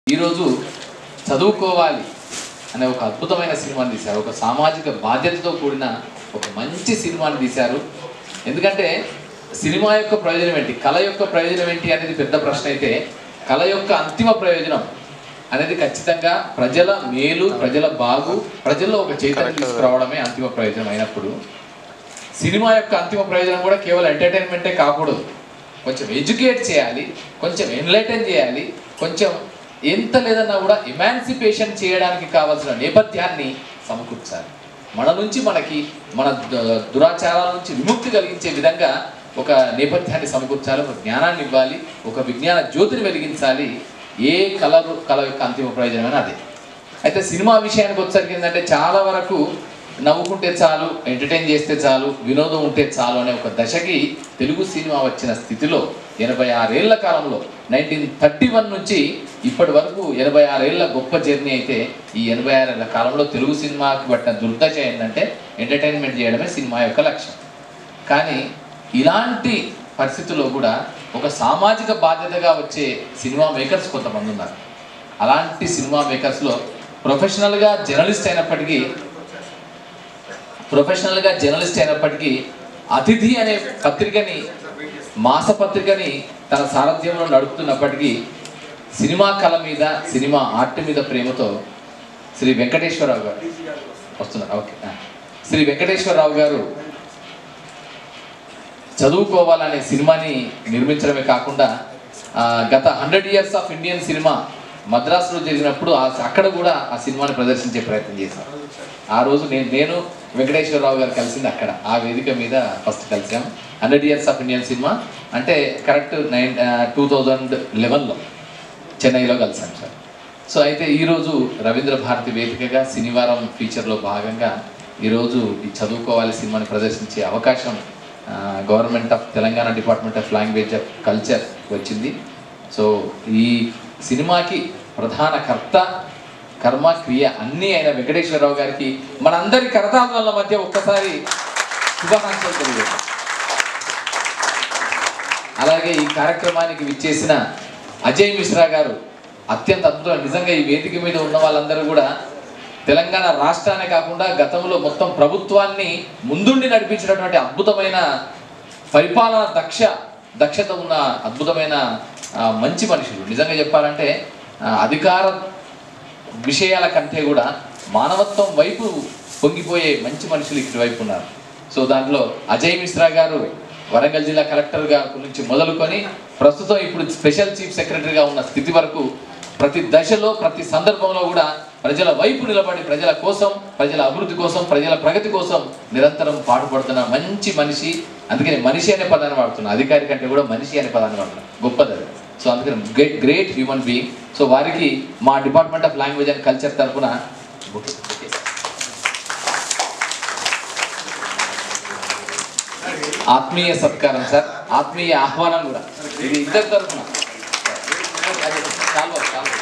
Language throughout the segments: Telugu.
ఈరోజు చదువుకోవాలి అనే ఒక అద్భుతమైన సినిమాని తీశారు ఒక సామాజిక బాధ్యతతో కూడిన ఒక మంచి సినిమాని తీశారు ఎందుకంటే సినిమా యొక్క ప్రయోజనం ఏంటి కళ యొక్క ప్రయోజనం ఏంటి అనేది పెద్ద ప్రశ్న అయితే కళ యొక్క అంతిమ ప్రయోజనం అనేది ఖచ్చితంగా ప్రజల మేలు ప్రజల బాగు ప్రజల్లో ఒక చైతన్యం తీసుకురావడమే అంతిమ ప్రయోజనం అయినప్పుడు సినిమా యొక్క అంతిమ ప్రయోజనం కూడా కేవలం ఎంటర్టైన్మెంటే కాకూడదు కొంచెం ఎడ్యుకేట్ చేయాలి కొంచెం ఎన్లైటన్ చేయాలి కొంచెం ఎంత లేదన్నా కూడా ఇమాన్సిపేషన్ చేయడానికి కావాల్సిన నేపథ్యాన్ని సమకూర్చాలి మన నుంచి మనకి మన ద- దురాచారాల నుంచి విముక్తి కలిగించే విధంగా ఒక నేపథ్యాన్ని సమకూర్చాలి ఒక జ్ఞానాన్ని ఇవ్వాలి ఒక విజ్ఞాన జ్యోతిని వెలిగించాలి ఏ కళ కళ యొక్క అంతిమ ప్రయోజనమైన అదే అయితే సినిమా విషయానికి వచ్చేసరికి ఏంటంటే చాలా వరకు నవ్వుకుంటే చాలు ఎంటర్టైన్ చేస్తే చాలు వినోదం ఉంటే చాలు అనే ఒక దశకి తెలుగు సినిమా వచ్చిన స్థితిలో ఎనభై ఆరేళ్ల కాలంలో నైన్టీన్ థర్టీ వన్ నుంచి ఇప్పటి వరకు ఎనభై ఆరేళ్ల గొప్ప జర్నీ అయితే ఈ ఎనభై ఆరేళ్ల కాలంలో తెలుగు సినిమాకి పట్టిన దుర్దశ ఏంటంటే ఎంటర్టైన్మెంట్ చేయడమే సినిమా యొక్క లక్ష్యం కానీ ఇలాంటి పరిస్థితుల్లో కూడా ఒక సామాజిక బాధ్యతగా వచ్చే సినిమా మేకర్స్ కొంతమంది ఉన్నారు అలాంటి సినిమా మేకర్స్లో ప్రొఫెషనల్గా జర్నలిస్ట్ అయినప్పటికీ ప్రొఫెషనల్గా జర్నలిస్ట్ అయినప్పటికీ అతిథి అనే పత్రికని మాసపత్రికని తన సారథ్యంలో నడుపుతున్నప్పటికీ సినిమా కళ మీద సినిమా ఆర్ట్ మీద ప్రేమతో శ్రీ వెంకటేశ్వరరావు గారు వస్తున్నారు ఓకే ఆ. శ్రీ వెంకటేశ్వరరావు గారు చదువుకోవాలనే సినిమాని నిర్మించడమే కాకుండా ఆ, గత hundred years of Indian cinema మద్రాసులో జరిగినప్పుడు ఆ- అక్కడ కూడా ఆ సినిమాని ప్రదర్శించే ప్రయత్నం చేశారు ఆ రోజు నేను నేను వెంకటేశ్వరరావు గారు కలిసింది అక్కడ ఆ వేదిక మీద ఫస్ట్ కలిసాం hundred years of Indian cinema అంటే కరెక్ట్ నైన్ టూ థౌజండ్ లెవెన్లో చెన్నైలో కలిసాం సార్ సో అయితే ఈరోజు రవీంద్ర భారతి వేదికగా శనివారం ఫీచర్లో భాగంగా ఈరోజు ఈ చదువుకోవాలి సినిమాని ప్రదర్శించే అవకాశం government of Telangana department of language of culture వచ్చింది సో ఈ సినిమాకి ప్రధాన కర్త కర్మ క్రియ అన్నీ అయిన వెంకటేశ్వరరావు గారికి మనందరి కరతాళాల మధ్య ఒక్కసారి శుభాకాంక్షలు తెలియజేద్దాం అలాగే ఈ కార్యక్రమానికి విచ్చేసిన అజయ్ మిశ్రా గారు అత్యంత అద్భుతం నిజంగా ఈ వేదిక మీద ఉన్న వాళ్ళందరూ కూడా తెలంగాణ రాష్ట్రానే కాకుండా గతంలో మొత్తం ప్రభుత్వాన్ని ముందుండి నడిపించినటువంటి అద్భుతమైన పరిపాలన దక్ష దక్షత ఉన్న అద్భుతమైన ఆ, మంచి మనుషులు నిజంగా చెప్పాలంటే ఆ, అధికార విషయాల కంటే కూడా మానవత్వం వైపు పొంగిపోయే మంచి మనుషులు ఇక్కడి వైపు ఉన్నారు సో దాంట్లో అజయ్ మిశ్రా గారు వరంగల్ జిల్లా కలెక్టర్ గారి నుంచి మొదలుకొని ప్రస్తుతం ఇప్పుడు స్పెషల్ చీఫ్ సెక్రటరీగా ఉన్న స్థితి వరకు ప్రతి దశలో ప్రతి సందర్భంలో కూడా ప్రజల వైపు నిలబడి ప్రజల కోసం ప్రజల అభివృద్ధి కోసం ప్రజల ప్రగతి కోసం నిరంతరం పాటుపడుతున్న మంచి మనిషి అందుకని మనిషి అనే పదాన్ని వాడుతున్నా అధికారి కంటే కూడా మనిషి అనే పదాన్ని వాడుతున్నా గొప్పది అది సో అందుకని great great human being so వారికి మా department of language and culture తరఫున ఆత్మీయ సత్కారం సార్ ఆత్మీయ ఆహ్వానం కూడా ఇది ఇద్దరి తరఫున చాలు చాలు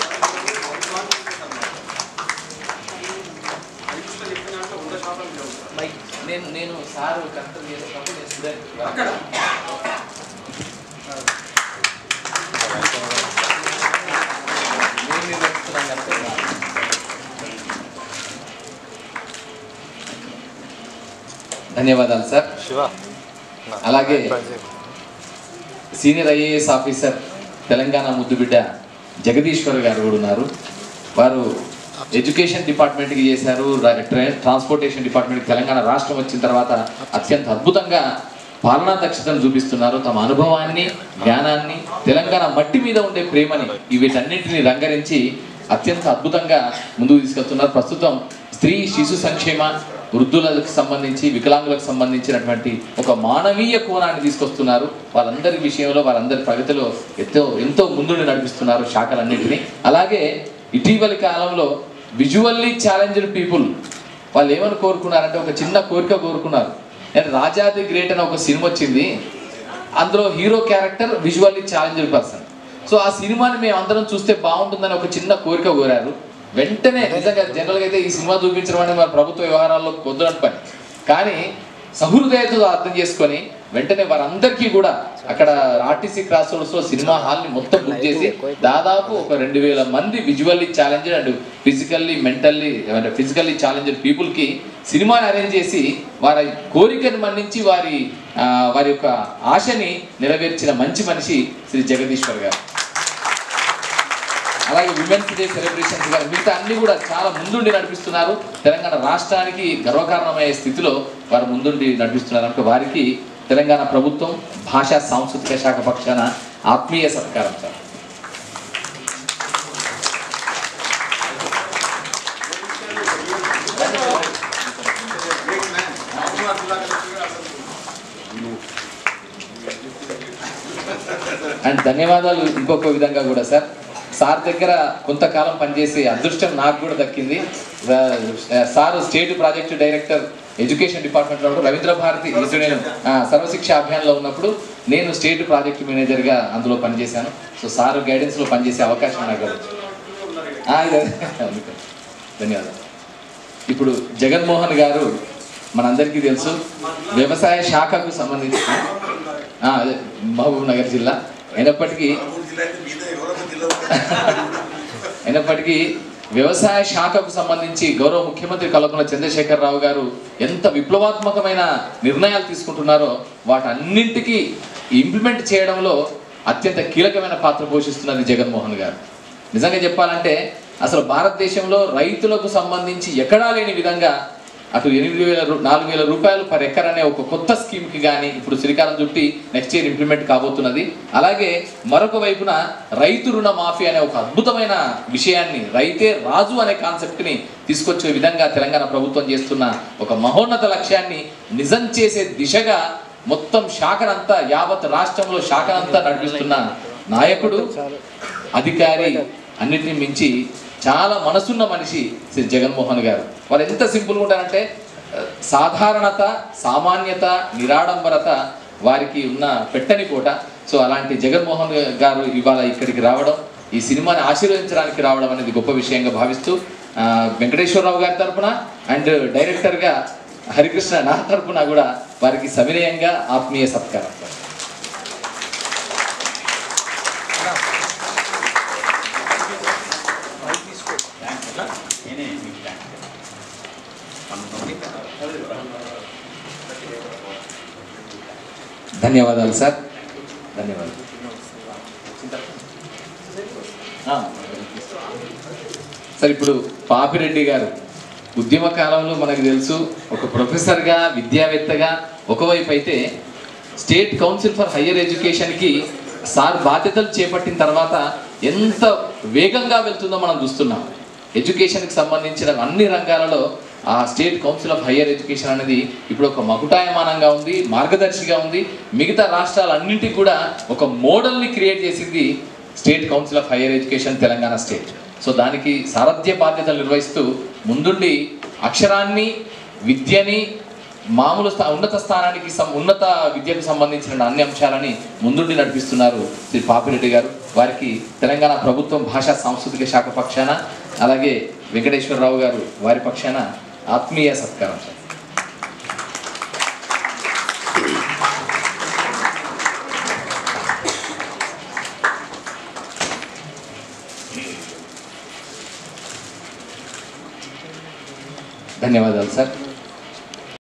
నేను నేను సార్ కరెక్ట్ చేసేటప్పుడు నేను స్టూడెంట్ అక్కడ నేను నిర్వహిస్తున్నాను కనుక ఇలా. ధన్యవాదాలు సార్ శివ అలాగే సీనియర్ ఐఏఎస్ ఆఫీసర్ తెలంగాణ ముద్దుబిడ్డ జగదీశ్వర్ గారు కూడా ఉన్నారు వారు ఎడ్యుకేషన్ డిపార్ట్మెంట్కి చేశారు రా- ట్రైన్ ట్రాన్స్పోర్టేషన్ డిపార్ట్మెంట్కి తెలంగాణ రాష్ట్రం వచ్చిన తర్వాత అత్యంత అద్భుతంగా పాలనా దక్షతను చూపిస్తున్నారు తమ అనుభవాన్ని జ్ఞానాన్ని తెలంగాణ మట్టి మీద ఉండే ప్రేమని ఈ వీటన్నింటిని రంగరించి అత్యంత అద్భుతంగా ముందుకు తీసుకెళ్తున్నారు ప్రస్తుతం స్త్రీ శిశు సంక్షేమ వృద్ధులకు సంబంధించి వికలాంగులకు సంబంధించినటువంటి ఒక మానవీయ కోణాన్ని తీసుకొస్తున్నారు వాళ్ళందరి విషయంలో వాళ్ళందరి ప్రగతిలో ఎంతో ఎంతో ముందుండి నడిపిస్తున్నారు శాఖలన్నింటినీ అలాగే ఇటీవలి కాలంలో విజువల్లీ ఛాలెంజ్డ్ పీపుల్ వాళ్ళు ఏమని కోరుకున్నారంటే ఒక చిన్న కోరిక కోరుకున్నారు నేను రాజాది గ్రేట్ అని ఒక సినిమా వచ్చింది అందులో hero character visually challenged person so ఆ సినిమాని మేము అందరం చూస్తే బాగుంటుందని ఒక చిన్న కోరిక కోరారు వెంటనే నిజంగా జనరల్గా అయితే ఈ సినిమా చూపించడం అనేది మన ప్రభుత్వ వ్యవహారాల్లో కుదరని పని కానీ సహృదయతతో అర్థం చేసుకొని వెంటనే వారందరికీ కూడా అక్కడ ఆర్టీసీ క్రాస్ రోడ్స్ లో సినిమా హాల్ ని మొత్తం బుక్ చేసి దాదాపు ఒక రెండు వేల మంది visually challenger and physically mentally అంటే ఫిజికల్లీ ఛాలెంజర్ పీపుల్ కి సినిమాని అరేంజ్ చేసి వారి కోరికను మన్నించి వారి ఆ, వారి యొక్క ఆశని నెరవేర్చిన మంచి మనిషి శ్రీ జగదీశ్వర్ గారు అలాగే విమెన్స్ డే సెలబ్రేషన్స్ కానీ మిగతా అన్ని కూడా చాలా ముందుండి నడిపిస్తున్నారు తెలంగాణ రాష్ట్రానికి గర్వకారణమయ్యే స్థితిలో వారు ముందుండి నడిపిస్తున్నారు అంటే వారికి తెలంగాణ ప్రభుత్వం భాషా సాంస్కృతిక శాఖ పక్షాన ఆత్మీయ సత్కారం సార్ అండ్ ధన్యవాదాలు ఇంకొక విధంగా కూడా సార్ సార్ దగ్గర కొంతకాలం పనిచేసే అదృష్టం నాకు కూడా దక్కింది రా- sir state project director education డిపార్ట్మెంట్లో ఉన్నప్పుడు రవీంద్ర భారతి ఇటు నేను ఆ, సర్వశిక్ష అభియాన్లో ఉన్నప్పుడు నేను స్టేట్ ప్రాజెక్ట్ మేనేజర్గా అందులో పనిచేశాను సో సార్ గైడెన్స్లో పనిచేసే అవకాశం నాకు వచ్చింది. ఆ, ఇదే. అందుకని. ధన్యవాదాలు ఇప్పుడు జగన్మోహన్ గారు మనందరికీ తెలుసు వ్యవసాయ శాఖకు సంబంధించి ఆ, అదే మహబూబ్ నగర్ జిల్లా అయినప్పటికీ అయినప్పటికీ వ్యవసాయ శాఖకు సంబంధించి గౌరవ ముఖ్యమంత్రి కల్వకుంట్ల చంద్రశేఖరరావు గారు ఎంత విప్లవాత్మకమైన నిర్ణయాలు తీసుకుంటున్నారో వాటన్నింటికి ఇంప్లిమెంట్ చేయడంలో అత్యంత కీలకమైన పాత్ర పోషిస్తున్నది జగన్మోహన్ గారు నిజంగా చెప్పాలంటే అసలు భారతదేశంలో రైతులకు సంబంధించి ఎక్కడా లేని విధంగా అటు ఎనిమిది వేల రూ- నాలుగు వేల రూపాయలు పర్ ఎకర్ అనే ఒక కొత్త స్కీమ్కి కానీ ఇప్పుడు శ్రీకారం చుట్టి నెక్స్ట్ ఇయర్ ఇంప్లిమెంట్ కాబోతున్నది అలాగే మరొక వైపున రైతు రుణ మాఫీ అనే ఒక అద్భుతమైన విషయాన్ని రైతే రాజు అనే కాన్సెప్ట్ని తీసుకొచ్చే విధంగా తెలంగాణ ప్రభుత్వం చేస్తున్న ఒక మహోన్నత లక్ష్యాన్ని నిజం చేసే దిశగా మొత్తం శాఖనంతా యావత్ రాష్ట్రంలో శాఖనంతా నడిపిస్తున్న నాయకుడు అధికారి అన్నిటిని మించి చాలా మనసున్న మనిషి శ్రీ జగన్మోహన్ గారు వారు ఎంత సింపుల్గా ఉంటారంటే ఆ, సాధారణత సామాన్యత నిరాడంబరత వారికి ఉన్న పెట్టని కోట సో అలాంటి జగన్మోహన్ గారు ఇవాళ ఇక్కడికి రావడం ఈ సినిమాని ఆశీర్వదించడానికి రావడం అనేది గొప్ప విషయంగా భావిస్తూ ఆ, వెంకటేశ్వరరావు గారి తరపున అండ్ డైరెక్టర్గా హరికృష్ణ నా తరపున కూడా వారికి సవినయంగా ఆత్మీయ సత్కారం ధన్యవాదాలు సార్ ధన్యవాదాలు ఆ, సార్ ఇప్పుడు పాపిరెడ్డి గారు ఉద్యమ కాలంలో మనకు తెలుసు ఒక ప్రొఫెసర్గా విద్యావేత్తగా ఒకవైపు అయితే స్టేట్ కౌన్సిల్ ఫర్ హయ్యర్ ఎడ్యుకేషన్కి సార్ బాధ్యతలు చేపట్టిన తర్వాత ఎంత వేగంగా వెళ్తుందో మనం చూస్తున్నాం ఎడ్యుకేషన్కి సంబంధించిన అన్ని రంగాలలో ఆ state council of higher education అనేది ఇప్పుడు ఒక మకుటాయమానంగా ఉంది మార్గదర్శిగా ఉంది మిగతా రాష్ట్రాలన్నింటికి కూడా ఒక మోడల్ని క్రియేట్ చేసింది state council of higher education Telangana state so దానికి సారథ్య బాధ్యతలు నిర్వహిస్తూ ముందుండి అక్షరాన్ని విద్యని మామూలు స్థా ఉన్నత స్థానానికి సం- ఉన్నత విద్యకు సంబంధించిన అన్ని అంశాలని ముందుండి నడిపిస్తున్నారు శ్రీ పాపిరెడ్డి గారు వారికి తెలంగాణ ప్రభుత్వం భాషా సాంస్కృతిక శాఖ పక్షాన అలాగే వెంకటేశ్వరరావు గారు వారి పక్షాన ఆత్మీయ సత్కారం సార్ ధన్యవాదాలు సార్